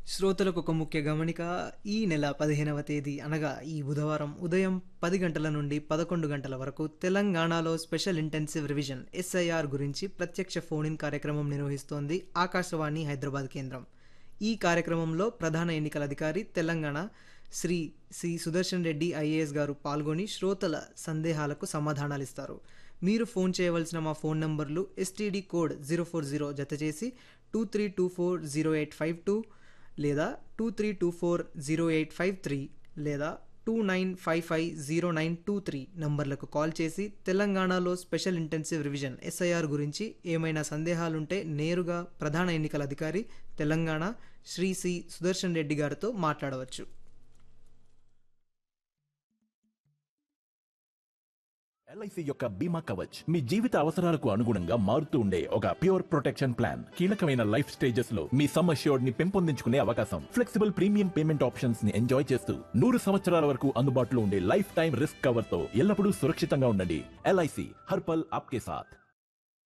శ్రోతలకు ఒక ముఖ్య గమనిక ఈ నెల పదిహేనవ తేదీ అనగా ఈ బుధవారం ఉదయం పది గంటల నుండి పదకొండు గంటల వరకు తెలంగాణలో స్పెషల్ ఇంటెన్సివ్ రివిజన్ ఎస్ఐఆర్ గురించి ప్రత్యక్ష ఫోన్ ఇన్ కార్యక్రమం నిర్వహిస్తోంది ఆకాశవాణి హైదరాబాద్ కేంద్రం ఈ కార్యక్రమంలో ప్రధాన ఎన్నికల అధికారి తెలంగాణ శ్రీ సి సుదర్శన్ రెడ్డి ఐఏఎస్ గారు పాల్గొని శ్రోతల సందేహాలకు సమాధానాలు ఇస్తారు మీరు ఫోన్ చేయవలసిన మా ఫోన్ నంబర్లు STD code zero four zero జత చేసి two three two four zero eight five two లేదా two three two four zero eight five three లేదా two nine five five zero nine two three నంబర్లకు call చేసి తెలంగాణలో special intensive revision SIR గురించి ఏమైనా సందేహాలుంటే నేరుగా ప్రధాన ఎన్నికల అధికారి తెలంగాణ శ్రీ సి సుదర్శన్ రెడ్డి గారితో మాట్లాడవచ్చు ఎల్ఐసి యొక్క బీమా కవచ్ మీ జీవిత అవసరాలకు అనుగుణంగా మారుతూ ఉండే ఒక ప్యూర్ ప్రొటెక్షన్ ప్లాన్ కీలకమైన లైఫ్ స్టేజెస్ లో మీ సమ్ అష్యూర్డ్ ని పెంపొందించుకునే అవకాశం ఫ్లెక్సిబుల్ ప్రీమియం పేమెంట్ ఆప్షన్స్ ని ఎంజాయ్ చేస్తూ నూరు సంవత్సరాల వరకు అందుబాటులో ఉండే లైఫ్ టైం రిస్క్ కవర్ తో ఎల్లప్పుడూ సురక్షితంగా ఉండండి ఎల్ఐసి హర్పల్ ఆప్కే సాథ్